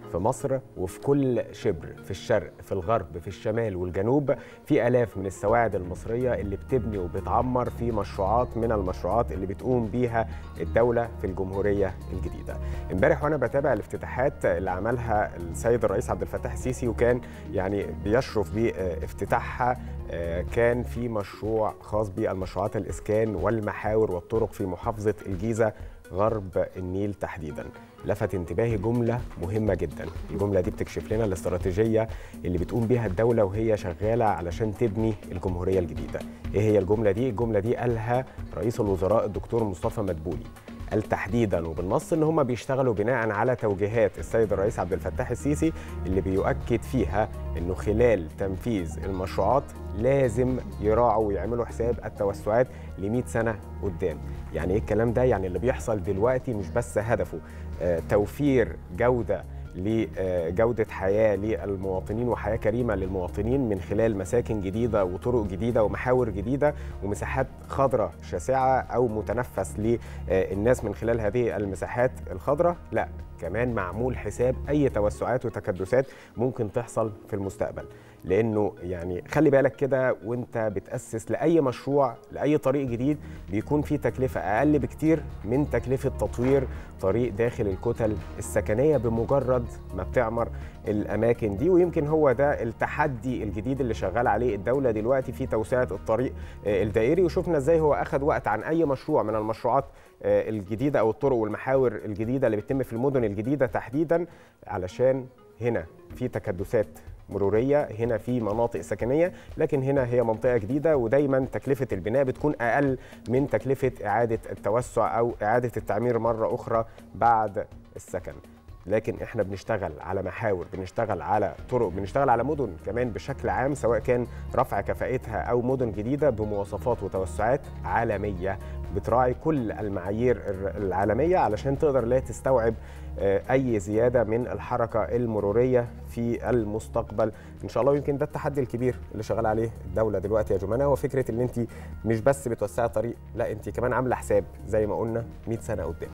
في مصر وفي كل شبر في الشرق في الغرب في الشمال والجنوب في آلاف من السواعد المصرية اللي بتبني وبتعمر في مشروعات من المشروعات اللي بتقوم بيها الدولة في الجمهورية الجديدة امبارح وانا بتابع الافتتاحات اللي عملها السيد الرئيس عبد الفتاح السيسي وكان يعني بيشرف بافتتاحها كان في مشروع خاص بالمشروعات الاسكان والمحاور والطرق في محافظه الجيزه غرب النيل تحديدا لفت انتباهي جمله مهمه جدا الجمله دي بتكشف لنا الاستراتيجيه اللي بتقوم بيها الدوله وهي شغاله علشان تبني الجمهوريه الجديده ايه هي الجمله دي الجمله دي قالها رئيس الوزراء الدكتور مصطفى مدبولي قال تحديدا وبالنص ان هم بيشتغلوا بناء على توجيهات السيد الرئيس عبد الفتاح السيسي اللي بيؤكد فيها انه خلال تنفيذ المشروعات لازم يراعوا ويعملوا حساب التوسعات ل 100 سنه قدام يعني ايه الكلام ده يعني اللي بيحصل دلوقتي مش بس هدفه توفير جوده لجودة حياة للمواطنين وحياة كريمة للمواطنين من خلال مساكن جديدة وطرق جديدة ومحاور جديدة ومساحات خضراء شاسعة أو متنفس للناس من خلال هذه المساحات الخضراء لا كمان معمول حساب أي توسعات وتكدسات ممكن تحصل في المستقبل لانه يعني خلي بالك كده وانت بتاسس لاي مشروع لاي طريق جديد بيكون فيه تكلفه اقل بكتير من تكلفه تطوير طريق داخل الكتل السكنيه بمجرد ما بتعمر الاماكن دي ويمكن هو ده التحدي الجديد اللي شغال عليه الدوله دلوقتي في توسعه الطريق الدائري وشفنا ازاي هو اخذ وقت عن اي مشروع من المشروعات الجديده او الطرق والمحاور الجديده اللي بتتم في المدن الجديده تحديدا علشان هنا في تكدسات مروريه هنا في مناطق سكنيه لكن هنا هي منطقه جديده ودايما تكلفه البناء بتكون اقل من تكلفه اعاده التوسع او اعاده التعمير مره اخرى بعد السكن لكن احنا بنشتغل على محاور بنشتغل على طرق بنشتغل على مدن كمان بشكل عام سواء كان رفع كفاءتها او مدن جديده بمواصفات وتوسعات عالميه بتراعي كل المعايير العالميه علشان تقدر لا تستوعب اي زياده من الحركه المروريه في المستقبل ان شاء الله يمكن ده التحدي الكبير اللي شغال عليه الدوله دلوقتي يا جمانه هو فكره ان انت مش بس بتوسعي طريق لا انت كمان عامله حساب زي ما قلنا 100 سنه قدام